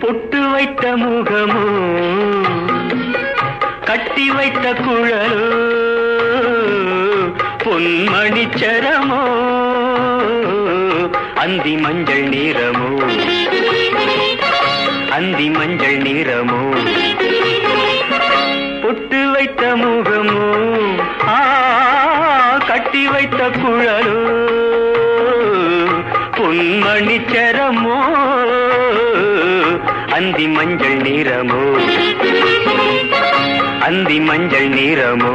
பொட்டு வைத்த முகமோ கட்டி வைத்த குழலோ பொன்மணிச்சரமோ அந்தி மஞ்சள் நிறமோ அந்தி மஞ்சள் நிறமோ பொட்டு வைத்த முகமோ ஆ கட்டி வைத்த குழலோ பொன்மணிச்சரமோ அந்தி மஞ்சள் நிறமோ அந்தி மஞ்சள் நிறமோ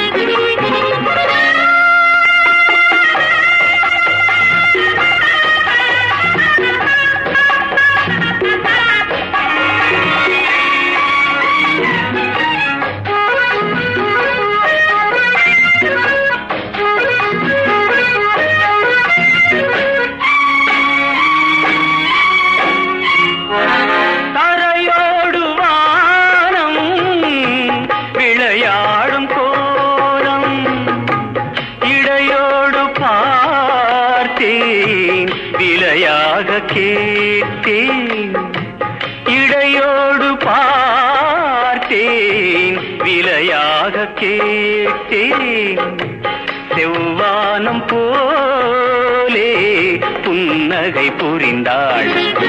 தரையோடு வானம் விளையாடும் கோலம் இடையோடு பார்த்தேன் விளையாக கேட்டேன் இடையோடு பார்த்தேன் விளையாக கேட்டேன் செவ்வானம் போலே புன்னகை புரிந்தாள்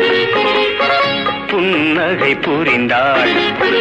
புன்னகை புரிந்தாள்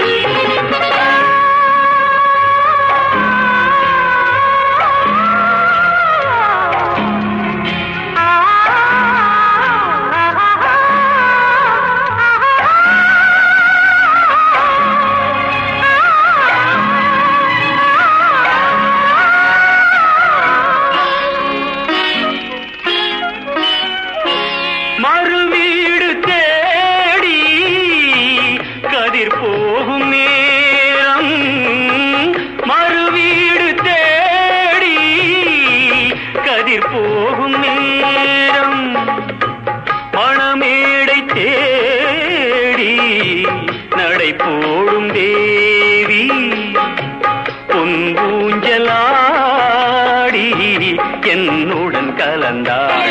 மறுவீடு தேடி கதிர் போகும் நேரம் மறுவீடு தேடி கதிர் போகும் நேரம் மணமேடை தேடி நடை போடும் தேவி பொன்பூஞ்சலாடி என்னுடன் கலந்தாள்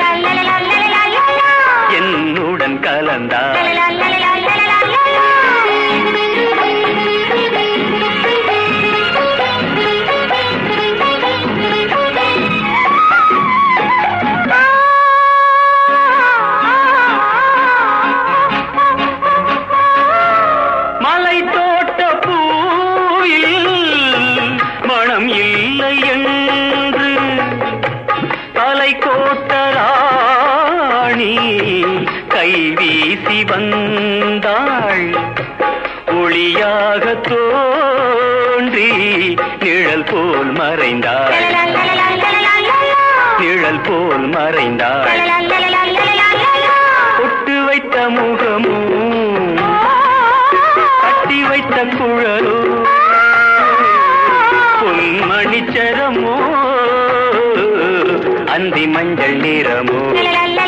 என்னுடன் கலந்தாள் மலை தோட்ட பூவில் மனம் இல்லை என்று தலை கோட்ட ராணி கை வீசி வந்தாள் ஒளியாக தோன்றி நிழல் போல் மறைந்தாள் நிழல் போல் மறைந்தாள் பொட்டு வைத்த முகமும் கட்டி வைத்த குழலோ பொன்மணிச்சரமோ அந்தி மஞ்சள் நிறமோ